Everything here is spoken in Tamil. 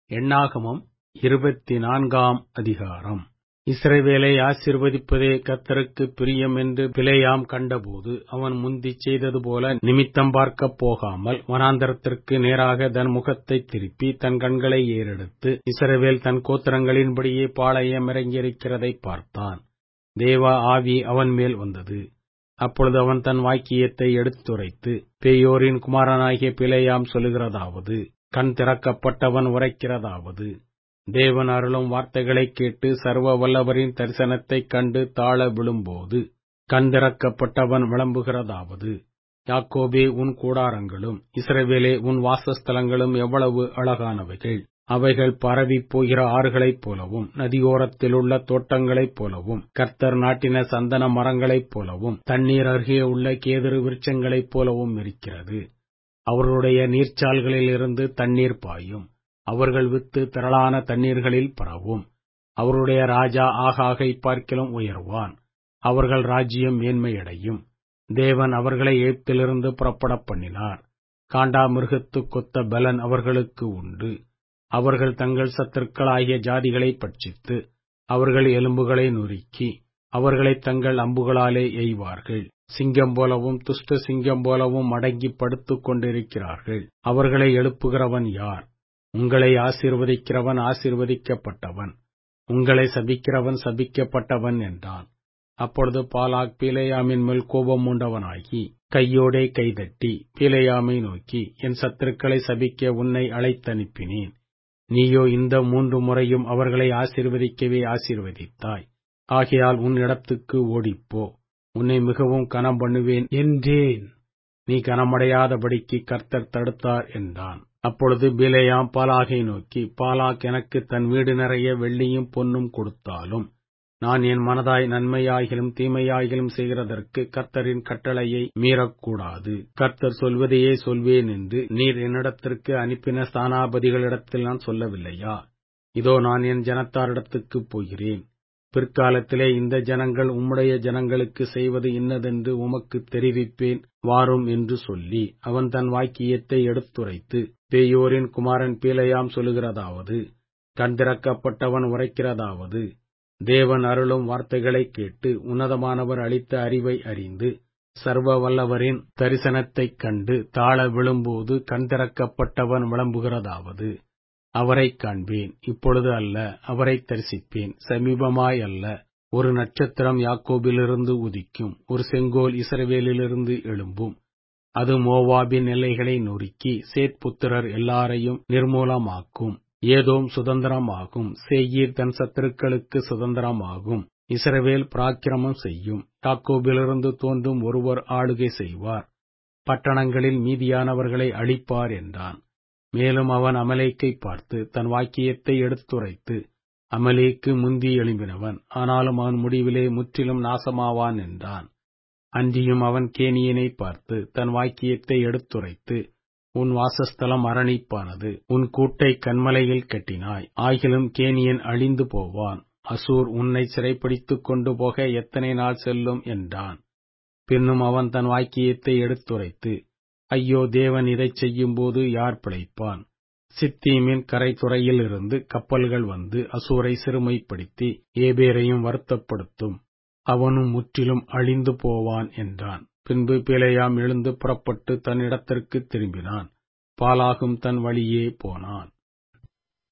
எண்ணாகமம் இருபத்தி நான்காம் அதிகாரம் இஸ்ரவேலை ஆசீர்வதிப்பதே கர்த்தருக்கு பிரியம் என்று பிலேயாம் கண்டபோது அவன் முந்திச் செய்தது போல நிமித்தம் பார்க்கப் போகாமல் வனாந்தரத்திற்கு நேராக தன் முகத்தைத் திருப்பி தன் கண்களை ஏறெடுத்து இஸ்ரவேல் தன் கோத்திரங்களின்படியே பாளையம் இறங்கியிருக்கிறதைப் பார்த்தான் தேவ ஆவி அவன் மேல் வந்தது அப்பொழுது அவன் தன் வாக்கியத்தை எடுத்துரைத்து பேயோரின் குமாரனாகிய பிலேயாம் சொல்லுகிறதாவது கண் திறக்கப்பட்டவன் உரைக்கிறதாவது தேவன் அருளும் வார்த்தைகளைக் கேட்டு சர்வ வல்லவரின் தரிசனத்தைக் கண்டு தாழ விழும்போது கண் திறக்கப்பட்டவன் விளம்புகிறதாவது யாக்கோபே உன் கூடாரங்களும் இஸ்ரவேலே உன் வாசஸ்தலங்களும் எவ்வளவு அழகானவைகள் அவைகள் பரவிப் போகிற ஆறுகளைப் போலவும் நதியோரத்திலுள்ள தோட்டங்களைப் போலவும் கர்த்தர் நாட்டின சந்தன மரங்களைப் போலவும் தண்ணீர் அருகே உள்ள கேதுரு விருட்சங்களைப் போலவும் இருக்கிறது அவர்களுடைய நீர்ச்சால்களிலிருந்து தண்ணீர் பாயும் அவர்கள் வித்து திரளான தண்ணீர்களில் பரவும் அவருடைய ராஜா ஆகாகை பார்க்கிலும் உயர்வான் அவர்கள் ராஜ்யம் மேன்மையடையும் தேவன் அவர்களை எய்ப்திலிருந்து புறப்படப் பண்ணினார் காண்டாமிருகத்து கொத்த பலன் அவர்களுக்கு உண்டு அவர்கள் தங்கள் சத்துருக்களாகிய ஜாதிகளை பட்சித்து அவர்கள் எலும்புகளை நொறுக்கி அவர்களை தங்கள் அம்புகளாலே எய்வார்கள் சிங்கம் போலவும் துஷ்ட சிங்கம் போலவும் அடங்கி படுத்துக் கொண்டிருக்கிறார்கள் அவர்களை எழுப்புகிறவன் யார் உங்களை ஆசீர்வதிக்கிறவன் ஆசீர்வதிக்கப்பட்டவன் உங்களை சபிக்கிறவன் சபிக்கப்பட்டவன் என்றான் அப்பொழுது பாலாக் பீலையாமின் மேல் கோபம் உண்டவனாகி கையோடே கைதட்டி பீலையாமை நோக்கி என் சத்துருக்களை சபிக்க உன்னை அழைத்தனுப்பினேன் நீயோ இந்த மூன்று முறையும் அவர்களை ஆசீர்வதிக்கவே ஆசீர்வதித்தாய் ஆகையால் உன் இடத்துக்கு ஓடிப்போ உன்னை மிகவும் கனம் பண்ணுவேன் என்றேன் நீ கனமடையாதபடிக்கு கர்த்தர் தடுத்தார் என்றான் அப்பொழுது பிலேயாம் பாலாகை நோக்கி பாலாக் எனக்கு தன் வீடு நிறைய வெள்ளியும் பொன்னும் கொடுத்தாலும் நான் என் மனதாய் நன்மையாகிலும் தீமையாகிலும் செய்கிறதற்கு கர்த்தரின் கட்டளையை மீறக்கூடாது கர்த்தர் சொல்வதையே சொல்வேன் என்று நீர் என்னிடத்திற்கு அனுப்பின ஸ்தானாபதிகளிடத்தில் நான் சொல்லவில்லையா இதோ நான் என் ஜனத்தாரிடத்துக்குப் போகிறேன் பிற்காலத்திலே இந்த ஜனங்கள் உம்முடைய ஜனங்களுக்கு செய்வது இன்னதென்று உமக்கு தெரிவிப்பேன் வாரும் என்று சொல்லி அவன் தன் வாக்கியத்தை எடுத்துரைத்து பேயோரின் குமாரன் பீலையாம் சொல்லுகிறதாவது கண்திறக்கப்பட்டவன் உரைக்கிறதாவது தேவன் அருளும் வார்த்தைகளைக் கேட்டு உன்னதமானவர் அளித்த அறிவை அறிந்து சர்வ வல்லவரின் தரிசனத்தைக் கண்டு தாழ விழும்போது கண்திறக்கப்பட்டவன் விளம்புகிறதாவது அவரைக் காண்பேன் இப்பொழுது அல்ல அவரைத் தரிசிப்பேன் சமீபமாய் அல்ல ஒரு நட்சத்திரம் யாக்கோபிலிருந்து உதிக்கும் ஒரு செங்கோல் இசரவேலிலிருந்து எழும்பும் அது மோவாபின் எல்லைகளை நொறுக்கி சேத்புத்திரர் எல்லாரையும் நிர்மூலமாக்கும் ஏதோம் சுதந்திரமாகும் சேயீர் தன் சத்துருக்களுக்கு சுதந்திரமாகும் இஸ்ரவேல் பிராக்கிரமம் செய்யும் யாக்கோபிலிருந்து தோன்றும் ஒருவர் ஆளுகை செய்வார் பட்டணங்களில் மீதியானவர்களை அழிப்பார் என்றான் மேலும் அவன் அமலேக்கை பார்த்து தன் வாக்கியத்தை எடுத்துரைத்து அமலேக்கு முந்தி எழும்பினவன் ஆனாலும் அவன் முடிவிலே முற்றிலும் நாசமாவான் என்றான் அன்றியும் அவன் கேனியனை பார்த்து தன் வாக்கியத்தை எடுத்துரைத்து உன் வாசஸ்தலம் அரணிப்பானது உன் கூட்டை கண்மலையில் கட்டினாய் ஆகிலும் கேனியன் அழிந்து போவான் அசூர் உன்னை சிறைப்பிடித்துக் கொண்டு போக எத்தனை நாள் செல்லும் என்றான் பின்னும் அவன் தன் வாக்கியத்தை எடுத்துரைத்து ஐயோ தேவன் இதைச் செய்யும்போது யார் பிழைப்பான் சித்தீமின் கரைத்துறையிலிருந்து கப்பல்கள் வந்து அசூரை சிறுமைப்படுத்தி ஏபேரையும் வருத்தப்படுத்தும் அவனும் முற்றிலும் அழிந்து போவான் என்றான் பின்பு பிழையாம் எழுந்து புறப்பட்டு தன் இடத்திற்கு திரும்பினான் பாலாகும் தன் வழியே போனான்